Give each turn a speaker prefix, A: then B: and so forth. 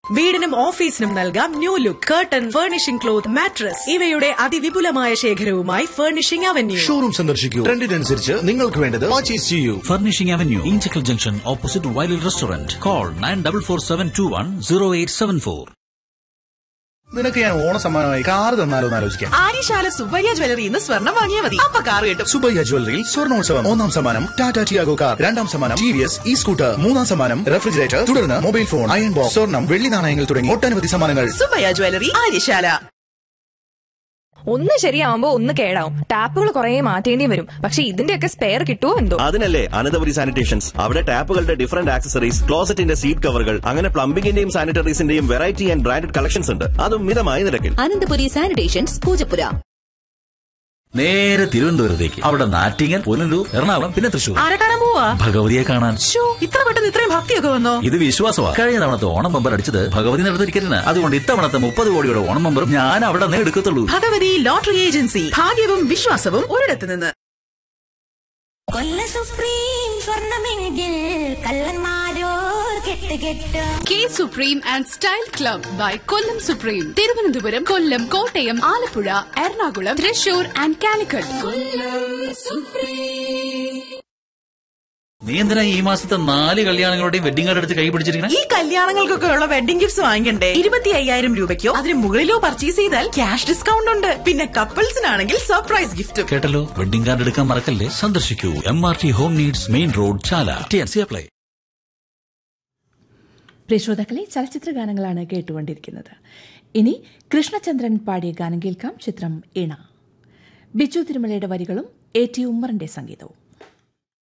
A: വീടിനും ഓഫീസിനും നൽകാം new look curtain furnishing cloth mattress ഇവയുടെ അതിവിപുലമായ ശേഖരവുമായി ഫർണിഷിംഗ് അവന്യൂ
B: ഷോറൂം സന്ദർശിക്കൂ ട്രെൻഡിനനുസരിച്ച് നിങ്ങൾക്ക് വേണ്ടത് പർച്ചേസ് ചെയ്യൂ
C: Furnishing Avenue, Inchicle Junction, opposite Wiley Restaurant. Call 9447210874.
B: നിനക്ക് ഞാൻ ഓണ സമ്മാനമായി കാർ തന്നാലോ എന്ന് ആലോചിക്കാം
D: ആര്യശാല സുബ്ബയ്യ ജ്വല്ലറി ഇന്ന് സ്വർണം വാങ്ങിയാൽ മതി അപ്പൊ കാർ കിട്ടും
B: സുബയ്യ ജ്വല്ലറിയിൽ സ്വർണോത്സവം ഒന്നാം സമ്മാനം ടാറ്റ ടിയാഗോ കാർ രണ്ടാം സമ്മാനം T V S E scooter മൂന്നാം സമ്മാനം റെഫ്രിജറേറ്റർ തുടർന്ന് മൊബൈൽ ഫോൺ അയൺ ബോക്സ് സ്വർണം വെള്ളി നാണയങ്ങൾ തുടങ്ങി ഒട്ടനവധി സമ്മാനങ്ങൾ
D: സുബ്ബയ്യ ജ്വല്ലറി ആര്യശാല
E: ഒന്ന് ശരിയാവുമ്പോ ഒന്ന് കേടാവും ടാപ്പുകൾ കുറെ മാറ്റേണ്ടി വരും പക്ഷെ ഇതിന്റെയൊക്കെ സ്പെയർ കിട്ടുമോ എന്തോ
F: അതിനല്ലേ അനന്തപുരി സാനിറ്റേഷൻസ് അവിടെ ടാപ്പുകളുടെ ഡിഫറന്റ് ആക്സസറീസ് ക്ലോസറ്റിന്റെ സീറ്റ് കവറുകൾ അങ്ങനെ പ്ലംബിംഗിന്റെയും സാനിറ്ററീസിന്റെയും വെറൈറ്റി ആൻഡ് ബ്രാൻഡഡ് കളക്ഷൻസ് ഉണ്ട് അതും മിതമായ നിരക്കിൽ
G: അനന്തപുരി സാനിറ്റേഷൻസ് പൂജപ്പുര
C: നേരെ തിരുവനന്തപുരത്തേക്ക് അവിടെ നാറ്റിങ്ങൽ പുനലൂർ എറണാകുളം പിന്നെ തൃശൂർ
D: ആരെ കാണാൻ പോവാ
C: ഭഗവതിയെ കാണാൻ
D: ശ്ശോ, ഇത്ര പെട്ടെന്ന് ഇത്രയും ഭക്തിയൊക്കെ വന്നോ
C: ഇത് വിശ്വാസമാണ് കഴിഞ്ഞ തവണത്തെ ഓണം ബമ്പർ അടിച്ചത് ഭഗവതി നടത്ത ടിക്കറ്റിന് അതുകൊണ്ട് ഇത്തവണത്തെ മുപ്പത് കോടിയുടെ ഓണം ബമ്പറും ഞാൻ അവിടെ നിന്ന് എടുക്കത്തുള്ളൂ
D: ഭഗവതി ലോട്ടറി ഏജൻസി ഭാഗ്യവും വിശ്വാസവും ഒരിടത്ത് നിന്ന്
G: കൊല്ല സുപ്രീം സ്വർണമെങ്കിൽ കള്ളന്മാരോർ കെട്ട് കെട്ട്
H: K Supreme and Style Club by Kollam Supreme Thiruvananthapuram Kollam Kottayam Alappuzha Ernakulam Thrissur and Calicut
C: നീ എന്തിനാ ഈ മാസത്തെ നാല് കല്യാണങ്ങളുടെയും വെഡിങ് കാർഡ് എടുത്ത് കൈ പിടിച്ചിരിക്കണേ
D: ഈ കല്യാണങ്ങൾക്കൊക്കെ ഉള്ള വെഡിംഗ് ഗിഫ്റ്റ്സ് വാങ്ങിക്കണ്ടേ ഇരുപത്തി അയ്യായിരം രൂപയ്ക്കോ അതിന് മുകളിലോ പർച്ചേസ് ചെയ്താൽ ക്യാഷ് ഡിസ്കൗണ്ട് ഉണ്ട് പിന്നെ കപ്പിൾസിനാണെങ്കിൽ സർപ്രൈസ് ഗിഫ്റ്റും
C: കേട്ടല്ലോ വെഡിങ് കാർഡ് എടുക്കാൻ മറക്കല്ലേ സന്ദർശിക്കൂ M R T home needs main road Chala T N C apply
I: പ്രിയ ശ്രോതാക്കളെ ചലച്ചിത്ര ഗാനങ്ങളാണ് കേട്ടുകൊണ്ടിരിക്കുന്നത് ഇനി കൃഷ്ണചന്ദ്രൻ പാടിയ ഗാനം കേൾക്കാം ചിത്രം ഇണ ബിജു തിരുമലയുടെ വരികളും എ ടി ഉമ്മറിന്റെ സംഗീതവും